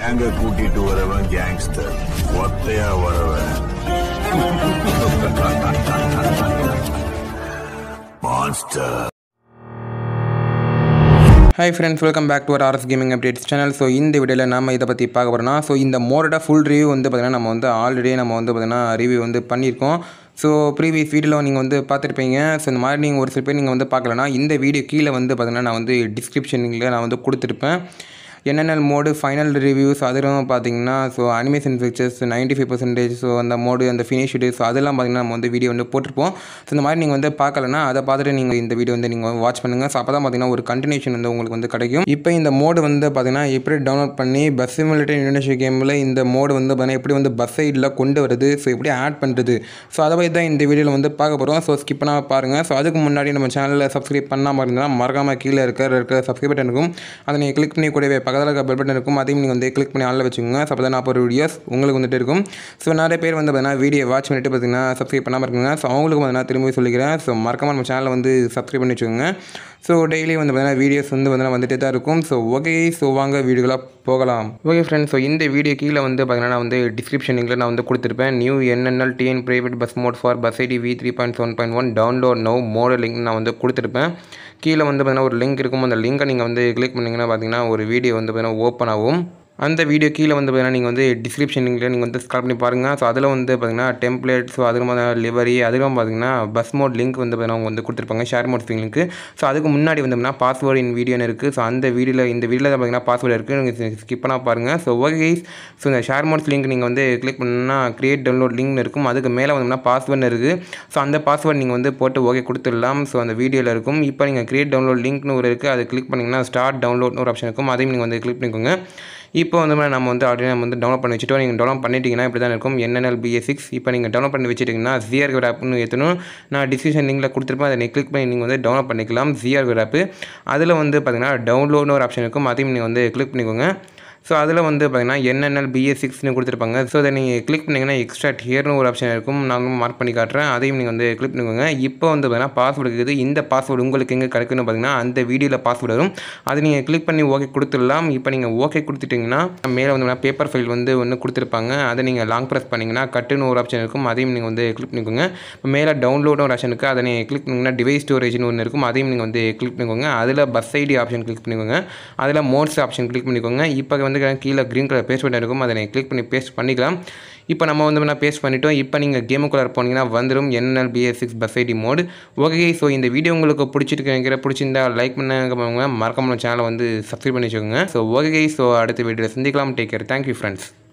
கேங்க கூட்டிட்டு வரவன் கேங்ஸ்டர் ஒத்தையா வரவன் monster hi friends welcome back to our RS gaming updates channel so இந்த வீடியோவில் நம்ம இதை பற்றி பார்க்க போகிறோம்னா ஸோ இந்த மோரோட ஃபுல் ரிவ்யூ வந்து பார்த்திங்கன்னா நம்ம வந்து ஆல்ரெடி நம்ம வந்து பார்த்திங்கன்னா ரிவ்யூ வந்து பண்ணியிருக்கோம் ஸோ ப்ரீவியஸ் வீடியோவில் நீங்கள் வந்து பார்த்துருப்பீங்க ஸோ இந்த மாதிரி நீங்கள் ஒரு சில பேர் நீங்கள் வந்து பார்க்கலனா இந்த வீடியோ கீழே வந்து பார்த்திங்கன்னா நான் வந்து டிஸ்கிரிப்ஷனில் நான் வந்து கொடுத்துருப்பேன் என்என்எல் மோடு ஃபைனல் ரிவ்யூஸ் அதெல்லாம் பார்த்தீங்கன்னா so animation pictures ninety five percentage so அந்த மோடு அந்த ஃபினிஷ்டு ஸோ அதெல்லாம் பார்த்தீங்கன்னா நம்ம வந்து வீடியோ வந்து போட்டிருப்போம் ஸோ இந்த மாதிரி நீங்கள் வந்து பார்க்கலனா அதை பார்த்துட்டு நீங்கள் இந்த வீடியோ வந்து நீங்கள் வாட்ச் பண்ணுங்கள் ஸோ அப்போ தான் பார்த்தீங்கன்னா ஒரு கண்டினியூஷன் வந்து உங்களுக்கு வந்து கிடைக்கும் இப்போ இந்த மோடு வந்து பார்த்தீங்கன்னா எப்படி டவுன்லோட் பண்ணி பஸ் சிமுலேட்டர் இந்தோனேஷியா கேமில் இந்த மோடு வந்து பார்த்தீங்கன்னா எப்படி வந்து பஸ் சைடில் கொண்டு வருது ஸோ எப்படி ஆட் பண்ணுறது ஸோ அதை பற்றி தான் இந்த வீடியோவில் வந்து பார்க்க போகிறோம் ஸோ ஸ்கிப் பண்ணாமல் பாருங்கள் ஸோ அதுக்கு முன்னாடி நம்ம சேனலில் சப்ஸ்கிரைப் பண்ணாமல் இருந்தால் மறக்காமல் கீழே இருக்கிற இருக்கிற சப்ஸ்கிரைப் பட்டன் இருக்கும் அதை நீங்கள் கிளிக் பண்ணி கூடவே பக்கத்தில் இருக்க பெல் பட்டன் இருக்கும் அதையும் நீங்கள் வந்து கிளிக் பண்ணி ஆளில் வச்சுக்கோங்க ஸோ அப்போ தான் நான் ஒரு வீடியோஸ் உங்களுக்கு வந்துட்டு இருக்கும் ஸோ நிறைய பேர் வந்து பார்த்தீங்கன்னா வீடியோ வாட்ச் பண்ணிட்டு பார்த்தீங்கன்னா சப்ஸ்கிரைப் பண்ணாமல் இருக்குங்க ஸோ அவங்களுக்கு வந்து நான் திரும்பி சொல்லிக்கிறேன் ஸோ மறக்காமல் நம்ம சேனலை வந்து சப்ஸ்கிரைப் பண்ணி வச்சுக்கோங்க ஸோ டெய்லி வந்து பார்த்தீங்கன்னா வீடியோஸ் வந்து பார்த்தீங்கன்னா வந்துட்டே தான் இருக்கும் ஸோ ஓகே ஸோ வாங்க வீடியோலாம் போகலாம் ஓகே ஃப்ரெண்ட்ஸ் ஸோ இந்த வீடியோ கீழே வந்து பார்த்தீங்கன்னா நான் வந்து டிஸ்கிரிப்ஷன் லிங்கில் நான் வந்து கொடுத்துருப்பேன் new NNL TN private bus mod for bus ID V three point seven point one download no மோட லிங்க் நான் வந்து கொடுத்துருப்பேன் கீழே வந்து பார்த்தீங்கன்னா ஒரு லிங்க் இருக்கும் அந்த லிங்கை நீங்கள் வந்து கிளிக் பண்ணிங்கன்னா பார்த்தீங்கன்னா ஒரு வீடியோ வந்து பார்த்தீங்கன்னா ஓப்பன் ஆகும் அந்த வீடியோ கீழே வந்து பார்த்தீங்கன்னா நீங்கள் வந்து டிஸ்கிரிப்ஷன் லிங்கில் நீங்கள் வந்து ஸ்கால் பண்ணி பாருங்கள் ஸோ அதில் வந்து பார்த்தீங்கன்னா டெம்ப்ளேட் ஸோ அதுக்கு மாதிரி லிவரி அதுக்கும் பார்த்தீங்கன்னா பஸ் மோட் லிங்க் வந்து பார்த்தீங்கன்னா அவங்க வந்து கொடுத்துருப்பாங்க ஷேர் மோட் லிங்க் ஸோ அதுக்கு முன்னாடி வந்து பார்த்தீங்கன்னா பாஸ்வேர்டு இன் வீடியோன்னு இருக்குது ஸோ அந்த வீடியோவில் இந்த வீடியோவில் பார்த்தீங்கன்னா பாஸ்வேர்டு இருக்குது நீங்கள் ஸ்கிப் பண்ணால் பாருங்கள் ஸோ ஓகே ஸோ இந்த ஷேர் மோட்ஸ் லிங்க் நீங்கள் வந்து கிளிக் பண்ணால் கிரியேட் டவுன்லோட் லிங்க் இருக்கும் அதுக்கு மேலே வந்தோம்னா பாஸ்வேர்டு இருக்குது ஸோ அந்த பாஸ்வேர்டு நீங்கள் வந்து போட்டு ஓகே கொடுத்துடலாம் ஸோ அந்த வீடியோவில் இருக்கும் இப்போ நீங்கள் கிரியேட் டவுன்லோட் லிங்க்னு ஒரு இருக்குது அதை கிளிக் பண்ணிங்கன்னா ஸ்டார்ட் டவுன்லோட்னு ஒரு ஆப்ஷன் இருக்கும் அதையும் நீங்கள் வந்து கிளிக் பண்ணிக்கோங்க இப்போ வந்து நம்ம வந்து ஆல்ரெடி நம்ம வந்து டவுன்லோட் பண்ணி வச்சுட்டோம் நீங்கள் டவுன்லோட் பண்ணிட்டீங்கன்னா இப்படி தான் இருக்கும் என்என்எல் பிஏ சிக்ஸ் இப்போ நீங்கள் டவுன்லோட் பண்ணி வச்சுட்டிங்கன்னா ஜிஆர் ஆப்னு ஏற்றணும் நான் டிஸ்கிரிப்ஷன் லிங்கில் கொடுத்துருப்பேன் அதை நீங்கள் கிளிக் பண்ணி நீங்கள் வந்து டவுன்லோட் பண்ணிக்கலாம் ஜிஆர் ஆப்பு அதில் வந்து பார்த்தீங்கன்னா டவுன்லோட்னு ஒரு ஆப்ஷன் இருக்கும் அதையும் நீங்கள் வந்து கிளிக் பண்ணிக்கோங்க ஸோ அதில் வந்து பார்த்தீங்கன்னா என்என்எல் பிஏ சிக்ஸ்னு கொடுத்துருப்பாங்க ஸோ அதை நீங்கள் கிளிக் பண்ணிங்கன்னா எக்ஸ்ட்ரா ஹியர்னு ஒரு ஆப்ஷன் இருக்கும் நான் மார்க் பண்ணி காட்டுறேன் அதையும் நீங்கள் வந்து கிளிக் பண்ணிக்கோங்க இப்போ வந்து பார்த்தீங்கன்னா பாஸ்வேர்டு இருக்குது இந்த பாஸ்வேர்டு உங்களுக்கு எங்கே கிடைக்குன்னு பார்த்தீங்கன்னா அந்த வீடியோவில் பாஸ்வேர்டு வரும் அதை நீங்கள் கிளிக் பண்ணி ஓகே கொடுத்துடலாம் இப்போ நீங்கள் ஓகே கொடுத்துட்டிங்கன்னா மேலே வந்து பேப்பர் ஃபைல் வந்து ஒன்று கொடுத்துருப்பாங்க அதை நீங்கள் லாங் ப்ரெஸ் பண்ணிங்கன்னா கட்டுன்னு ஒரு ஆப்ஷன் இருக்கும் அதையும் நீங்கள் வந்து கிளிக் பண்ணிக்கோங்க இப்போ மேலே டவுன்லோடு ஒரு ஆப்ஷன் இருக்குது அதை நீங்கள் கிளிக் பண்ணிங்கன்னா டிவைஸ் ஸ்டோரேஜ்னு ஒன்று இருக்கும் அதையும் நீங்கள் வந்து கிளிக் பண்ணிக்கோங்க அதில் பஸ் ஐடி ஆப்ஷன் கிளிக் பண்ணிக்கோங்க அதில் மோட்ஸ் ஆப்ஷன் கிளிக் பண்ணிக்கோங்க இப்போ வந்து கீழே க்ரீன் கலர் பேஸ்ட் பட்டன் இருக்கும் அதை நீங்கள் கிளிக் பண்ணி பேஸ்ட் பண்ணிக்கலாம் இப்போ நம்ம வந்து நான் பேஸ்ட் பண்ணிட்டோம் இப்போ நீங்கள் கேமுக்குள்ளே போனீங்கன்னா வந்துடும் NL BS six bus ID mod okay so இந்த வீடியோ உங்களுக்கு பிடிச்சிருக்கு நினைக்கிற பிடிச்சிருந்தா லைக் பண்ண மறக்காம சேனலை வந்து சப்ஸ்கிரைப் பண்ணி வச்சுக்கோங்க ஸோ ஓகே ஸோ அடுத்த வீடியோவில் சந்திக்கலாம் டேக் கேர் தேங்க்யூ ஃப்ரெண்ட்ஸ்